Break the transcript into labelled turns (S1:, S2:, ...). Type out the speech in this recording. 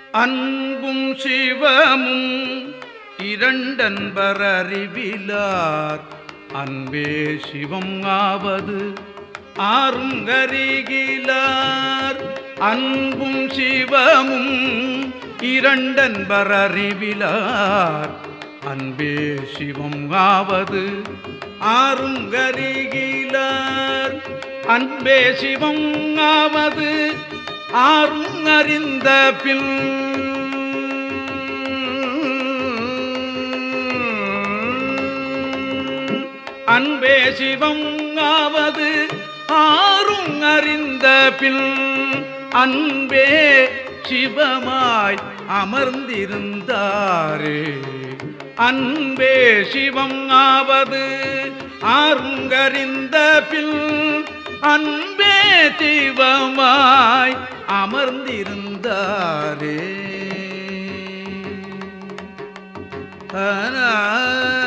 S1: அன்பும் சிவமும் இரண்டன்பர் அறிவிலார் அன்பே சிவம் ஆவது ஆறும் கரிகிலார் அன்பும் சிவமும் இரண்டன்பர் அறிவிலார் அன்பே சிவம் ஆவது ஆறும் கரிகிலார் அன்பே சிவம் ஆவது ஆறும் அறிந்த பின் அன்பே சிவம் ஆவது ஆறும் அறிந்த பின் அன்பே சிவமாய் அமர்ந்திருந்தாரே அன்பே சிவம் ஆவது ஆறுங்கறிந்த பின் அன்பே சிவமாய் அமர்ந்திருந்தாரே ஆனா